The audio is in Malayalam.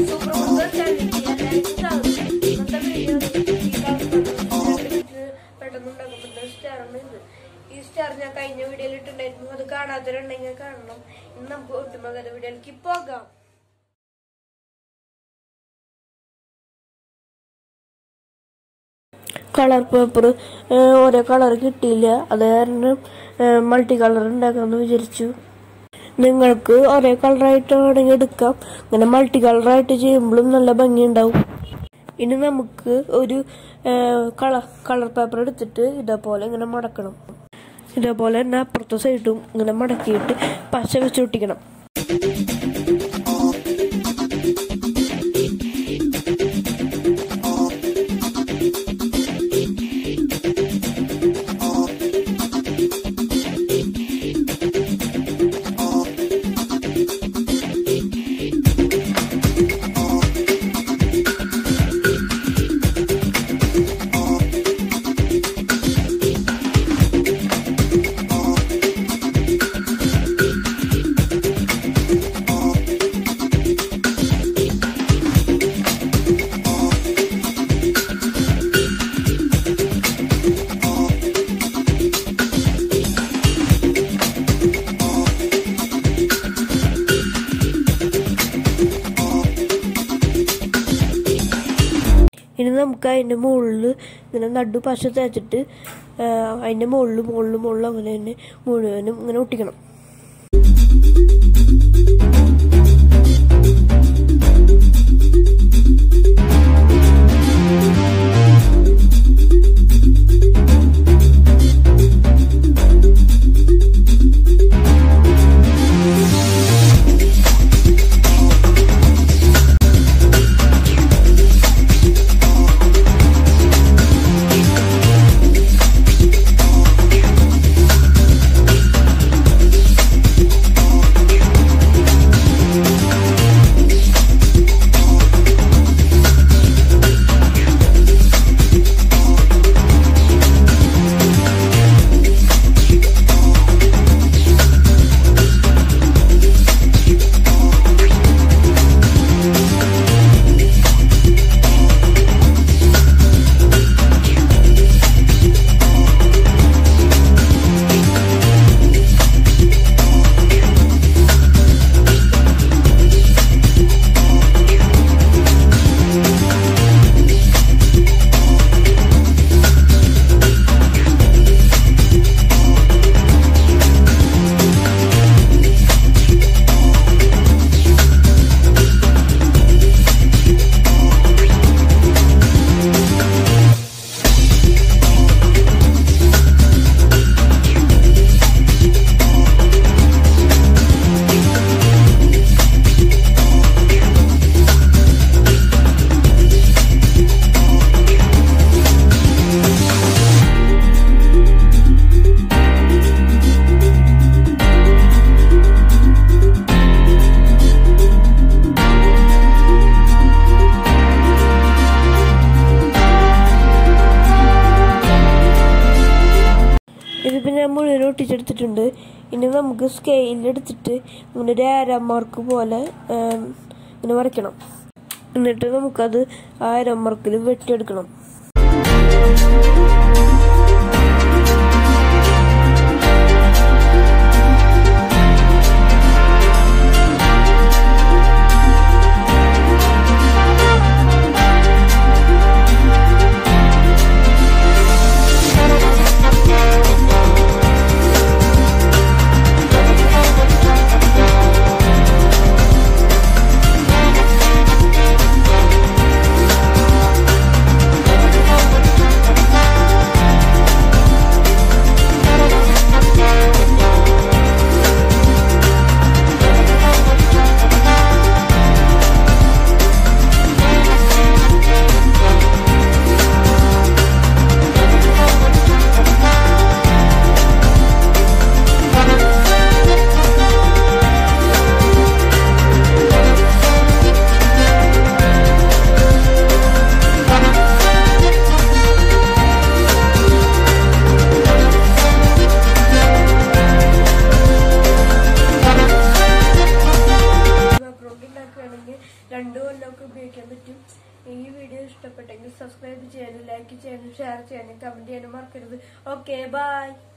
സൂപ്പർ ഫുഡ് ചാനലിലേക്ക് എല്ലാവർക്കും സ്വാഗതം. ഇന്നത്തെ വീഡിയോ ഈ കാണുന്നത് പെട്ടെന്ന് ഉണ്ടാക്കാൻ പറ്റുന്ന സ്റ്റാറാണ് ഇത് ഈ സ്റ്റാർ ഞാൻ കഴിഞ്ഞ വീഡിയോയിൽ ഇട്ടുണ്ടായിരുന്നു അത് കാണാത്തവരുണ്ടെങ്കിൽ കാണണം ഇന്ന് നമുക്ക് ഒട്ടുമകര വീഡിയോയിലേക്ക് പോകാം കളർ പേപ്പർ ഓരോ കളർ കിട്ടിയില്ല അത് കാരണം മൾട്ടി കളർ ഉണ്ടാക്കാമെന്ന് വിചാരിച്ചു നിങ്ങൾക്ക് ഒരേ കളറായിട്ട് വേണമെങ്കിൽ എടുക്കാം ഇങ്ങനെ മൾട്ടി കളറായിട്ട് ചെയ്യുമ്പോഴും നല്ല ഭംഗിയുണ്ടാവും ഇനി നമുക്ക് ഒരു കളർ കളർ പേപ്പർ എടുത്തിട്ട് ഇതേപോലെ ഇങ്ങനെ മടക്കണം ഇതേപോലെ തന്നെ അപ്പുറത്തെ സൈഡും ഇങ്ങനെ മടക്കിയിട്ട് പശ വെച്ച് ഒട്ടിക്കണം ഇനി നമുക്ക് അതിൻ്റെ മുകളിൽ ഇങ്ങനെ നടു പശ തേച്ചിട്ട് അതിൻ്റെ മുകളിൽ മുകളിൽ മുകളിൽ അങ്ങനെ തന്നെ മുഴുവനും ഇങ്ങനെ ഒട്ടിക്കണം ഇതിപ്പോൾ ഞാൻ മുഴുവൻ ഒട്ടിച്ചെടുത്തിട്ടുണ്ട് ഇനി നമുക്ക് സ്കെയിൽ എടുത്തിട്ട് ഇങ്ങനെ ഒരു ആരോ മാർക്ക് പോലെ ഏം, ഇങ്ങനെ വരയ്ക്കണം എന്നിട്ട് നമുക്കത് ആ ആരോ മാർക്കിൽ വെട്ടിയെടുക്കണം Thank രണ്ട് കൊല്ലമൊക്കെ ഉപയോഗിക്കാൻ പറ്റും ഈ വീഡിയോ ഇഷ്ടപ്പെട്ടെങ്കിൽ സബ്സ്ക്രൈബ് ചെയ്യാനും ലൈക്ക് ചെയ്യാനും ഷെയർ ചെയ്യാനും കമന്റ് ചെയ്യാനും മറക്കരുത് ഓക്കെ ബൈ